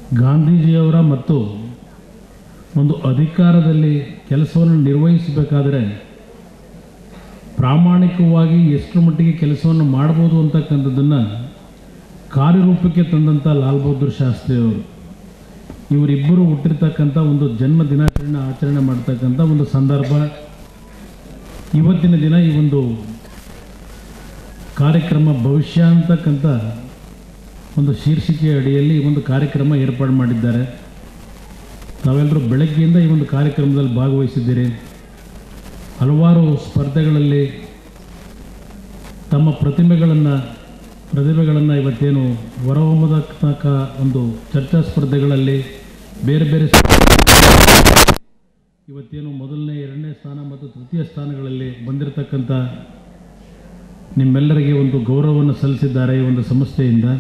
ಗಾಂಧೀಜಿಯವರ ಮತ್ತು ಒಂದು ಅಧಿಕಾರದಲ್ಲಿ ಕೆಲಸವನ್ನು ನಿರ್ವಹಿಸಬೇಕಾದರೆ ಪ್ರಾಮಾಣಿಕವಾಗಿ ಎಷ್ಟು ಮಟ್ಟಿಗೆ ಕೆಲಸವನ್ನು ಮಾಡ್ಬೋದು ಅಂತಕ್ಕಂಥದ್ದನ್ನು ಕಾರ್ಯರೂಪಕ್ಕೆ ತಂದಂಥ ಲಾಲ್ ಬಹದ್ದೂರ್ ಶಾಸ್ತ್ರಿಯವರು ಇವರಿಬ್ಬರು ಹುಟ್ಟಿರ್ತಕ್ಕಂಥ ಒಂದು ಜನ್ಮ ದಿನಾಚರಣೆ ಆಚರಣೆ ಮಾಡ್ತಕ್ಕಂಥ ಒಂದು ಸಂದರ್ಭ ಇವತ್ತಿನ ದಿನ ಈ ಒಂದು ಕಾರ್ಯಕ್ರಮ ಭವಿಷ್ಯ ಅಂತಕ್ಕಂಥ ಒಂದು ಶೀರ್ಷಿಕೆಯ ಅಡಿಯಲ್ಲಿ ಈ ಒಂದು ಕಾರ್ಯಕ್ರಮ ಏರ್ಪಾಡು ಮಾಡಿದ್ದಾರೆ ತಾವೆಲ್ಲರೂ ಬೆಳಗ್ಗೆಯಿಂದ ಈ ಒಂದು ಕಾರ್ಯಕ್ರಮದಲ್ಲಿ ಭಾಗವಹಿಸಿದ್ದೀರಿ ಹಲವಾರು ಸ್ಪರ್ಧೆಗಳಲ್ಲಿ ತಮ್ಮ ಪ್ರತಿಭೆಗಳನ್ನು ಪ್ರತಿಭೆಗಳನ್ನು ಇವತ್ತೇನು ಹೊರಹೊಮ್ಮತಕ್ಕ ಒಂದು ಚರ್ಚಾ ಸ್ಪರ್ಧೆಗಳಲ್ಲಿ ಬೇರೆ ಬೇರೆ ಇವತ್ತೇನು ಮೊದಲನೇ ಎರಡನೇ ಸ್ಥಾನ ಮತ್ತು ತೃತೀಯ ಸ್ಥಾನಗಳಲ್ಲಿ ಬಂದಿರತಕ್ಕಂಥ ನಿಮ್ಮೆಲ್ಲರಿಗೆ ಒಂದು ಗೌರವವನ್ನು ಸಲ್ಲಿಸಿದ್ದಾರೆ ಈ ಒಂದು ಸಂಸ್ಥೆಯಿಂದ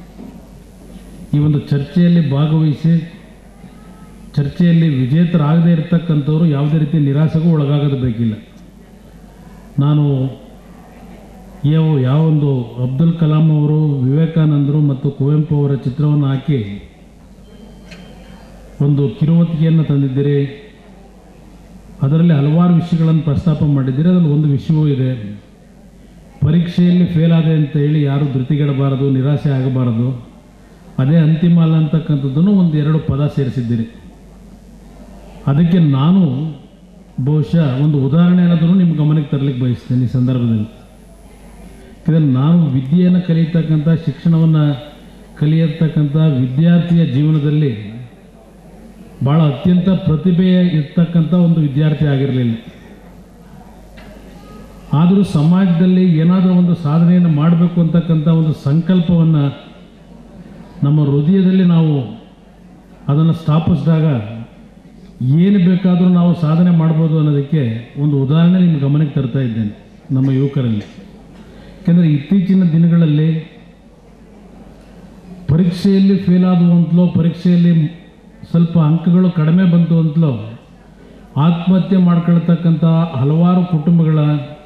ಈ ಒಂದು ಚರ್ಚೆಯಲ್ಲಿ ಭಾಗವಹಿಸಿ ಚರ್ಚೆಯಲ್ಲಿ ವಿಜೇತರಾಗದೇ ಇರತಕ್ಕಂಥವ್ರು ಯಾವುದೇ ರೀತಿ ನಿರಾಸೆಗೂ ಒಳಗಾಗೋದು ಬೇಕಿಲ್ಲ ನಾನು ಯಾವ ಯಾವೊಂದು ಅಬ್ದುಲ್ ಕಲಾಂ ಅವರು ವಿವೇಕಾನಂದರು ಮತ್ತು ಕುವೆಂಪು ಅವರ ಚಿತ್ರವನ್ನು ಹಾಕಿ ಒಂದು ಕಿರುವತ್ತಿಗೆಯನ್ನು ತಂದಿದ್ದೀರಿ ಅದರಲ್ಲಿ ಹಲವಾರು ವಿಷಯಗಳನ್ನು ಪ್ರಸ್ತಾಪ ಮಾಡಿದ್ದೀರಿ ಅದರಲ್ಲಿ ಒಂದು ವಿಷಯವೂ ಇದೆ ಪರೀಕ್ಷೆಯಲ್ಲಿ ಫೇಲ್ ಆದೆ ಅಂತ ಹೇಳಿ ಯಾರು ಧೃತಿಗೆಡಬಾರದು ನಿರಾಸೆ ಆಗಬಾರದು ಅದೇ ಅಂತಿಮ ಅಲ್ಲ ಅಂತಕ್ಕಂಥದ್ದನ್ನು ಒಂದು ಎರಡು ಪದ ಸೇರಿಸಿದ್ದೀರಿ ಅದಕ್ಕೆ ನಾನು ಬಹುಶಃ ಒಂದು ಉದಾಹರಣೆ ಅನ್ನೋದನ್ನು ನಿಮ್ಮ ಗಮನಕ್ಕೆ ತರಲಿಕ್ಕೆ ಬಯಸ್ತೇನೆ ಈ ಸಂದರ್ಭದಲ್ಲಿ ಯಾಕಂದರೆ ನಾನು ವಿದ್ಯೆಯನ್ನು ಕಲಿಯತಕ್ಕಂಥ ಶಿಕ್ಷಣವನ್ನು ಕಲಿಯತಕ್ಕಂಥ ವಿದ್ಯಾರ್ಥಿಯ ಜೀವನದಲ್ಲಿ ಭಾಳ ಅತ್ಯಂತ ಪ್ರತಿಭೆ ಇರ್ತಕ್ಕಂಥ ಒಂದು ವಿದ್ಯಾರ್ಥಿ ಆಗಿರಲಿಲ್ಲ ಆದರೂ ಸಮಾಜದಲ್ಲಿ ಏನಾದರೂ ಒಂದು ಸಾಧನೆಯನ್ನು ಮಾಡಬೇಕು ಅಂತಕ್ಕಂಥ ಒಂದು ಸಂಕಲ್ಪವನ್ನು ನಮ್ಮ ಹೃದಯದಲ್ಲಿ ನಾವು ಅದನ್ನು ಸ್ಥಾಪಿಸಿದಾಗ ಏನು ಬೇಕಾದರೂ ನಾವು ಸಾಧನೆ ಮಾಡ್ಬೋದು ಅನ್ನೋದಕ್ಕೆ ಒಂದು ಉದಾಹರಣೆ ನಿಮ್ಮ ಗಮನಕ್ಕೆ ತರ್ತಾ ಇದ್ದೇನೆ ನಮ್ಮ ಯುವಕರಲ್ಲಿ ಯಾಕೆಂದರೆ ಇತ್ತೀಚಿನ ದಿನಗಳಲ್ಲಿ ಪರೀಕ್ಷೆಯಲ್ಲಿ ಫೇಲ್ ಆದವು ಅಂತಲೋ ಪರೀಕ್ಷೆಯಲ್ಲಿ ಸ್ವಲ್ಪ ಅಂಕಗಳು ಕಡಿಮೆ ಬಂತು ಅಂತಲೋ ಆತ್ಮಹತ್ಯೆ ಮಾಡ್ಕೊಳ್ತಕ್ಕಂಥ ಹಲವಾರು ಕುಟುಂಬಗಳ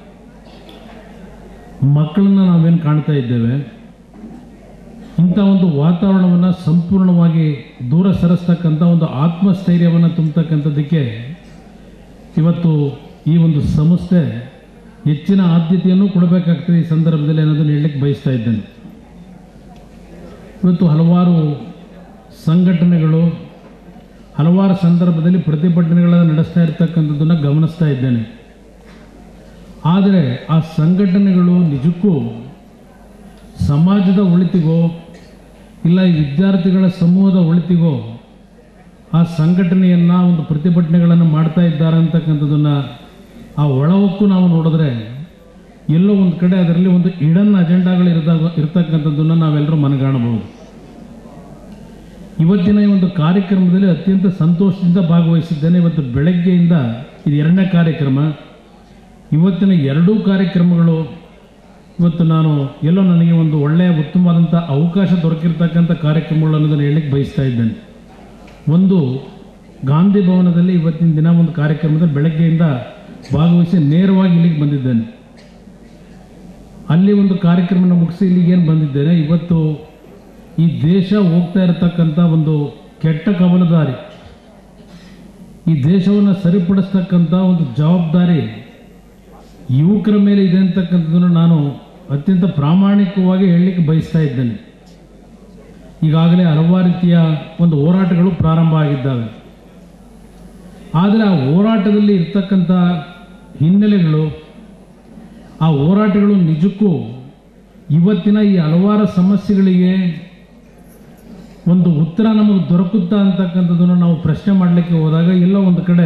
ಮಕ್ಕಳನ್ನ ನಾವೇನು ಕಾಣ್ತಾ ಇದ್ದೇವೆ ಇಂಥ ಒಂದು ವಾತಾವರಣವನ್ನು ಸಂಪೂರ್ಣವಾಗಿ ದೂರ ಸರಿಸ್ತಕ್ಕಂಥ ಒಂದು ಆತ್ಮಸ್ಥೈರ್ಯವನ್ನು ತುಂಬತಕ್ಕಂಥದ್ದಕ್ಕೆ ಇವತ್ತು ಈ ಒಂದು ಸಂಸ್ಥೆ ಹೆಚ್ಚಿನ ಆದ್ಯತೆಯನ್ನು ಕೊಡಬೇಕಾಗ್ತದೆ ಈ ಸಂದರ್ಭದಲ್ಲಿ ಅನ್ನೋದನ್ನು ಹೇಳಲಿಕ್ಕೆ ಬಯಸ್ತಾ ಇದ್ದೇನೆ ಇವತ್ತು ಹಲವಾರು ಸಂಘಟನೆಗಳು ಹಲವಾರು ಸಂದರ್ಭದಲ್ಲಿ ಪ್ರತಿಭಟನೆಗಳನ್ನು ನಡೆಸ್ತಾ ಇರ್ತಕ್ಕಂಥದ್ದನ್ನು ಗಮನಿಸ್ತಾ ಇದ್ದೇನೆ ಆದರೆ ಆ ಸಂಘಟನೆಗಳು ನಿಜಕ್ಕೂ ಸಮಾಜದ ಒಳಿತಿಗೋ ಇಲ್ಲ ಈ ವಿದ್ಯಾರ್ಥಿಗಳ ಸಮೂಹದ ಒಳಿತಿಗೋ ಆ ಸಂಘಟನೆಯನ್ನು ಒಂದು ಪ್ರತಿಭಟನೆಗಳನ್ನು ಮಾಡ್ತಾ ಇದ್ದಾರೆ ಅಂತಕ್ಕಂಥದ್ದನ್ನು ಆ ಒಳವಕ್ಕೂ ನಾವು ನೋಡಿದ್ರೆ ಎಲ್ಲೋ ಒಂದು ಕಡೆ ಅದರಲ್ಲಿ ಒಂದು ಇಡನ್ ಅಜೆಂಡಾಗಳು ಇರದಾಗ ಇರ್ತಕ್ಕಂಥದ್ದನ್ನು ನಾವೆಲ್ಲರೂ ಮನಗಾಣಬಹುದು ಇವತ್ತಿನ ಈ ಒಂದು ಕಾರ್ಯಕ್ರಮದಲ್ಲಿ ಅತ್ಯಂತ ಸಂತೋಷದಿಂದ ಭಾಗವಹಿಸಿದ್ದೇನೆ ಇವತ್ತು ಬೆಳಗ್ಗೆಯಿಂದ ಇದು ಎರಡನೇ ಕಾರ್ಯಕ್ರಮ ಇವತ್ತಿನ ಎರಡೂ ಕಾರ್ಯಕ್ರಮಗಳು ಇವತ್ತು ನಾನು ಎಲ್ಲೋ ನನಗೆ ಒಂದು ಒಳ್ಳೆಯ ಉತ್ತಮವಾದಂಥ ಅವಕಾಶ ದೊರಕಿರ್ತಕ್ಕಂಥ ಕಾರ್ಯಕ್ರಮಗಳು ಅನ್ನೋದನ್ನು ಹೇಳಲಿಕ್ಕೆ ಬಯಸ್ತಾ ಇದ್ದೇನೆ ಒಂದು ಗಾಂಧಿ ಭವನದಲ್ಲಿ ಇವತ್ತಿನ ದಿನ ಒಂದು ಕಾರ್ಯಕ್ರಮದಲ್ಲಿ ಬೆಳಗ್ಗೆಯಿಂದ ಭಾಗವಹಿಸಿ ನೇರವಾಗಿ ಇಲ್ಲಿಗೆ ಬಂದಿದ್ದೇನೆ ಅಲ್ಲಿ ಒಂದು ಕಾರ್ಯಕ್ರಮನ ಮುಗಿಸಿ ಇಲ್ಲಿಗೆ ಏನು ಬಂದಿದ್ದೇನೆ ಇವತ್ತು ಈ ದೇಶ ಹೋಗ್ತಾ ಇರತಕ್ಕಂಥ ಒಂದು ಕೆಟ್ಟ ಕವಲದಾರಿ ಈ ದೇಶವನ್ನು ಸರಿಪಡಿಸ್ತಕ್ಕಂಥ ಒಂದು ಜವಾಬ್ದಾರಿ ಯುವಕರ ಮೇಲೆ ಇದೆ ಅಂತಕ್ಕಂಥದ್ದನ್ನು ನಾನು ಅತ್ಯಂತ ಪ್ರಾಮಾಣಿಕವಾಗಿ ಹೇಳಲಿಕ್ಕೆ ಬಯಸ್ತಾ ಇದ್ದೇನೆ ಈಗಾಗಲೇ ಹಲವಾರು ರೀತಿಯ ಒಂದು ಹೋರಾಟಗಳು ಪ್ರಾರಂಭ ಆಗಿದ್ದಾವೆ ಆದರೆ ಆ ಹೋರಾಟದಲ್ಲಿ ಇರ್ತಕ್ಕಂಥ ಹಿನ್ನೆಲೆಗಳು ಆ ಹೋರಾಟಗಳು ನಿಜಕ್ಕೂ ಇವತ್ತಿನ ಈ ಹಲವಾರು ಸಮಸ್ಯೆಗಳಿಗೆ ಒಂದು ಉತ್ತರ ನಮಗೆ ದೊರಕುತ್ತಾ ಅಂತಕ್ಕಂಥದ್ದನ್ನು ನಾವು ಪ್ರಶ್ನೆ ಮಾಡಲಿಕ್ಕೆ ಹೋದಾಗ ಎಲ್ಲೋ ಒಂದು ಕಡೆ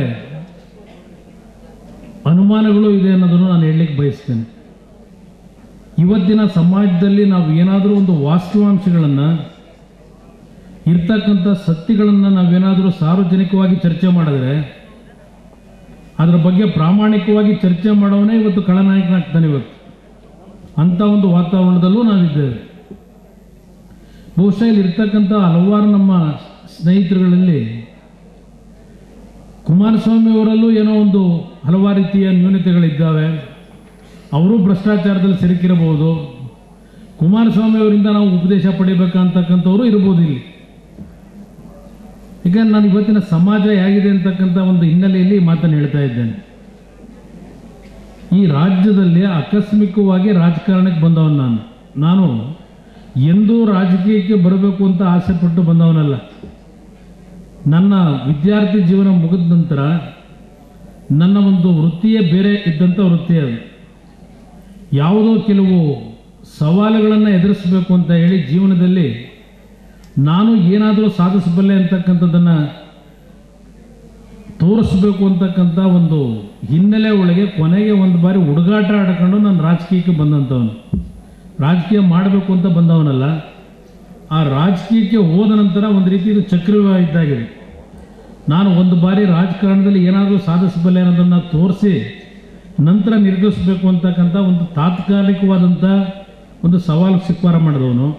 ಅನುಮಾನಗಳು ಇದೆ ಅನ್ನೋದನ್ನು ನಾನು ಹೇಳಲಿಕ್ಕೆ ಬಯಸ್ತೇನೆ ಇವತ್ತಿನ ಸಮಾಜದಲ್ಲಿ ನಾವು ಏನಾದರೂ ಒಂದು ವಾಸ್ತವಾಂಶಗಳನ್ನು ಇರ್ತಕ್ಕಂಥ ಸತ್ಯಗಳನ್ನು ನಾವೇನಾದರೂ ಸಾರ್ವಜನಿಕವಾಗಿ ಚರ್ಚೆ ಮಾಡಿದ್ರೆ ಅದರ ಬಗ್ಗೆ ಪ್ರಾಮಾಣಿಕವಾಗಿ ಚರ್ಚೆ ಮಾಡೋವನೇ ಇವತ್ತು ಖಳನಾಯಕನಾಗ್ತಾನೆ ಇವತ್ತು ಅಂಥ ಒಂದು ವಾತಾವರಣದಲ್ಲೂ ನಾವಿದ್ದೇವೆ ಬಹುಶಃ ಇಲ್ಲಿ ಇರ್ತಕ್ಕಂಥ ಹಲವಾರು ನಮ್ಮ ಸ್ನೇಹಿತರುಗಳಲ್ಲಿ ಕುಮಾರಸ್ವಾಮಿ ಅವರಲ್ಲೂ ಏನೋ ಒಂದು ಹಲವಾರು ರೀತಿಯ ನ್ಯೂನತೆಗಳಿದ್ದಾವೆ ಅವರು ಭ್ರಷ್ಟಾಚಾರದಲ್ಲಿ ಸಿಲುಕಿರಬಹುದು ಕುಮಾರಸ್ವಾಮಿ ಅವರಿಂದ ನಾವು ಉಪದೇಶ ಪಡಿಬೇಕಂತಕ್ಕಂಥವ್ರು ಇರ್ಬೋದು ಇಲ್ಲಿ ಈಗ ನಾನು ಇವತ್ತಿನ ಸಮಾಜ ಹೇಗಿದೆ ಅಂತಕ್ಕಂಥ ಒಂದು ಹಿನ್ನೆಲೆಯಲ್ಲಿ ಈ ಮಾತನ್ನು ಹೇಳ್ತಾ ಇದ್ದೇನೆ ಈ ರಾಜ್ಯದಲ್ಲಿ ಆಕಸ್ಮಿಕವಾಗಿ ರಾಜಕಾರಣಕ್ಕೆ ಬಂದವನು ನಾನು ನಾನು ಎಂದೂ ರಾಜಕೀಯಕ್ಕೆ ಬರಬೇಕು ಅಂತ ಆಸೆ ಪಟ್ಟು ಬಂದವನಲ್ಲ ನನ್ನ ವಿದ್ಯಾರ್ಥಿ ಜೀವನ ಮುಗಿದ ನಂತರ ನನ್ನ ಒಂದು ವೃತ್ತಿಯೇ ಬೇರೆ ಇದ್ದಂಥ ವೃತ್ತಿ ಅದು ಯಾವುದೋ ಕೆಲವು ಸವಾಲುಗಳನ್ನು ಎದುರಿಸಬೇಕು ಅಂತ ಹೇಳಿ ಜೀವನದಲ್ಲಿ ನಾನು ಏನಾದರೂ ಸಾಧಿಸಬಲ್ಲೆ ಅಂತಕ್ಕಂಥದ್ದನ್ನು ತೋರಿಸ್ಬೇಕು ಅಂತಕ್ಕಂಥ ಒಂದು ಹಿನ್ನೆಲೆ ಒಳಗೆ ಕೊನೆಗೆ ಒಂದು ಬಾರಿ ಹುಡುಗಾಟ ಆಡ್ಕೊಂಡು ನಾನು ರಾಜಕೀಯಕ್ಕೆ ಬಂದಂಥವನು ರಾಜಕೀಯ ಮಾಡಬೇಕು ಅಂತ ಬಂದವನಲ್ಲ ಆ ರಾಜಕೀಯಕ್ಕೆ ಹೋದ ನಂತರ ಒಂದು ರೀತಿ ಇದು ಚಕ್ರವ್ಯೂಹ ಇದ್ದಾಗಿದೆ ನಾನು ಒಂದು ಬಾರಿ ರಾಜಕಾರಣದಲ್ಲಿ ಏನಾದರೂ ಸಾಧಿಸಬಲ್ಲೆ ಅನ್ನೋದನ್ನು ತೋರಿಸಿ ನಂತರ ನಿರ್ಗಮಿಸಬೇಕು ಅಂತಕ್ಕಂಥ ಒಂದು ತಾತ್ಕಾಲಿಕವಾದಂಥ ಒಂದು ಸವಾಲು ಸ್ವೀಕಾರ ಮಾಡಿದವನು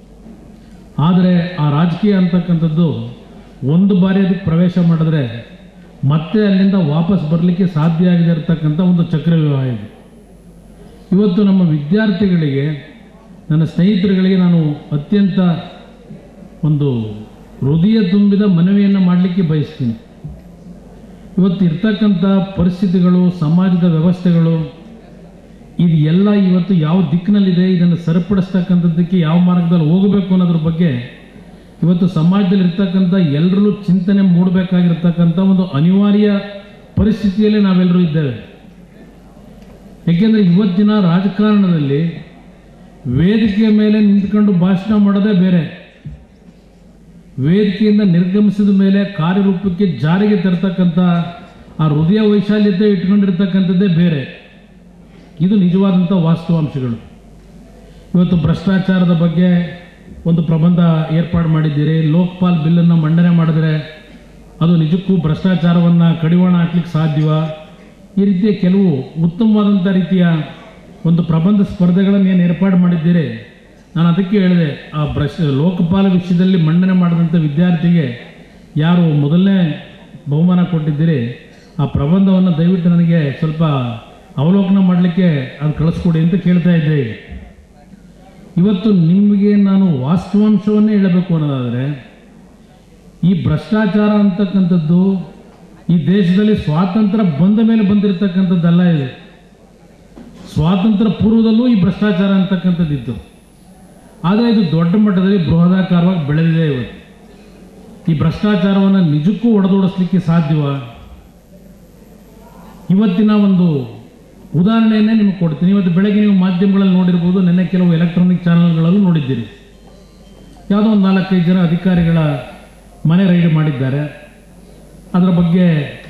ಆದರೆ ಆ ರಾಜಕೀಯ ಅಂತಕ್ಕಂಥದ್ದು ಒಂದು ಬಾರಿ ಅದಕ್ಕೆ ಪ್ರವೇಶ ಮಾಡಿದ್ರೆ ಮತ್ತೆ ಅಲ್ಲಿಂದ ವಾಪಸ್ ಬರಲಿಕ್ಕೆ ಸಾಧ್ಯ ಆಗದೆ ಇರತಕ್ಕಂಥ ಒಂದು ಚಕ್ರವ್ಯೂಹ ಇದೆ ಇವತ್ತು ನಮ್ಮ ವಿದ್ಯಾರ್ಥಿಗಳಿಗೆ ನನ್ನ ಸ್ನೇಹಿತರುಗಳಿಗೆ ನಾನು ಅತ್ಯಂತ ಒಂದು ಹೃದಯ ತುಂಬಿದ ಮನವಿಯನ್ನು ಮಾಡಲಿಕ್ಕೆ ಬಯಸ್ತೀನಿ ಇವತ್ತು ಇರ್ತಕ್ಕಂಥ ಪರಿಸ್ಥಿತಿಗಳು ಸಮಾಜದ ವ್ಯವಸ್ಥೆಗಳು ಇದು ಎಲ್ಲ ಇವತ್ತು ಯಾವ ದಿಕ್ಕಿನಲ್ಲಿದೆ ಇದನ್ನು ಸರಿಪಡಿಸ್ತಕ್ಕಂಥದ್ದಕ್ಕೆ ಯಾವ ಮಾರ್ಗದಲ್ಲಿ ಹೋಗಬೇಕು ಅನ್ನೋದ್ರ ಬಗ್ಗೆ ಇವತ್ತು ಸಮಾಜದಲ್ಲಿ ಇರ್ತಕ್ಕಂಥ ಎಲ್ಲರಲ್ಲೂ ಚಿಂತನೆ ಮೂಡಬೇಕಾಗಿರ್ತಕ್ಕಂಥ ಒಂದು ಅನಿವಾರ್ಯ ಪರಿಸ್ಥಿತಿಯಲ್ಲಿ ನಾವೆಲ್ಲರೂ ಇದ್ದೇವೆ ಏಕೆಂದರೆ ಇವತ್ತಿನ ರಾಜಕಾರಣದಲ್ಲಿ ವೇದಿಕೆಯ ಮೇಲೆ ನಿಂತ್ಕೊಂಡು ಭಾಷಣ ಮಾಡೋದೇ ಬೇರೆ ವೇದಿಕೆಯಿಂದ ನಿರ್ಗಮಿಸಿದ ಮೇಲೆ ಕಾರ್ಯರೂಪಕ್ಕೆ ಜಾರಿಗೆ ತರ್ತಕ್ಕಂಥ ಆ ಹೃದಯ ವೈಶಾಲ್ಯತೆ ಇಟ್ಕೊಂಡಿರ್ತಕ್ಕಂಥದ್ದೇ ಬೇರೆ ಇದು ನಿಜವಾದಂಥ ವಾಸ್ತವಾಂಶಗಳು ಇವತ್ತು ಭ್ರಷ್ಟಾಚಾರದ ಬಗ್ಗೆ ಒಂದು ಪ್ರಬಂಧ ಏರ್ಪಾಡು ಮಾಡಿದ್ದೀರಿ ಲೋಕಪಾಲ್ ಬಿಲ್ಲನ್ನು ಮಂಡನೆ ಮಾಡಿದ್ರೆ ಅದು ನಿಜಕ್ಕೂ ಭ್ರಷ್ಟಾಚಾರವನ್ನು ಕಡಿವಾಣ ಹಾಕ್ಲಿಕ್ಕೆ ಸಾಧ್ಯವ ಈ ರೀತಿಯ ಕೆಲವು ಉತ್ತಮವಾದಂಥ ರೀತಿಯ ಒಂದು ಪ್ರಬಂಧ ಸ್ಪರ್ಧೆಗಳನ್ನು ಏನು ಏರ್ಪಾಡು ಮಾಡಿದ್ದೀರಿ ನಾನು ಅದಕ್ಕೆ ಹೇಳಿದೆ ಆ ಭ್ರಷ್ ಲೋಕಪಾಲ ವಿಷಯದಲ್ಲಿ ಮಂಡನೆ ಮಾಡಿದಂಥ ವಿದ್ಯಾರ್ಥಿಗೆ ಯಾರು ಮೊದಲನೇ ಬಹುಮಾನ ಕೊಟ್ಟಿದ್ದೀರಿ ಆ ಪ್ರಬಂಧವನ್ನು ದಯವಿಟ್ಟು ನನಗೆ ಸ್ವಲ್ಪ ಅವಲೋಕನ ಮಾಡಲಿಕ್ಕೆ ಅದು ಕಳಿಸ್ಕೊಡಿ ಅಂತ ಕೇಳ್ತಾ ಇದ್ದೆ ಈಗ ಇವತ್ತು ನಿಮಗೆ ನಾನು ವಾಸ್ತವಾಂಶವನ್ನೇ ಹೇಳಬೇಕು ಅನ್ನೋದಾದರೆ ಈ ಭ್ರಷ್ಟಾಚಾರ ಅಂತಕ್ಕಂಥದ್ದು ಈ ದೇಶದಲ್ಲಿ ಸ್ವಾತಂತ್ರ್ಯ ಬಂದ ಮೇಲೆ ಬಂದಿರತಕ್ಕಂಥದ್ದಲ್ಲ ಇದು ಸ್ವಾತಂತ್ರ್ಯ ಪೂರ್ವದಲ್ಲೂ ಈ ಭ್ರಷ್ಟಾಚಾರ ಅಂತಕ್ಕಂಥದ್ದಿತ್ತು ಆದರೆ ಇದು ದೊಡ್ಡ ಮಟ್ಟದಲ್ಲಿ ಬೃಹದಾಕಾರವಾಗಿ ಬೆಳೆದಿದೆ ಇವತ್ತು ಈ ಭ್ರಷ್ಟಾಚಾರವನ್ನು ನಿಜಕ್ಕೂ ಒಡೆದೋಡಿಸ್ಲಿಕ್ಕೆ ಸಾಧ್ಯವ ಇವತ್ತಿನ ಒಂದು ಉದಾಹರಣೆಯನ್ನೇ ನಿಮಗೆ ಕೊಡ್ತೀನಿ ಇವತ್ತು ಬೆಳಗ್ಗೆ ನೀವು ಮಾಧ್ಯಮಗಳಲ್ಲಿ ನೋಡಿರ್ಬೋದು ನಿನ್ನೆ ಕೆಲವು ಎಲೆಕ್ಟ್ರಾನಿಕ್ ಚಾನಲ್ಗಳಲ್ಲೂ ನೋಡಿದ್ದೀರಿ ಯಾವುದೋ ಒಂದು ನಾಲ್ಕೈದು ಜನ ಅಧಿಕಾರಿಗಳ ಮನೆ ರೈಡ್ ಮಾಡಿದ್ದಾರೆ ಅದರ ಬಗ್ಗೆ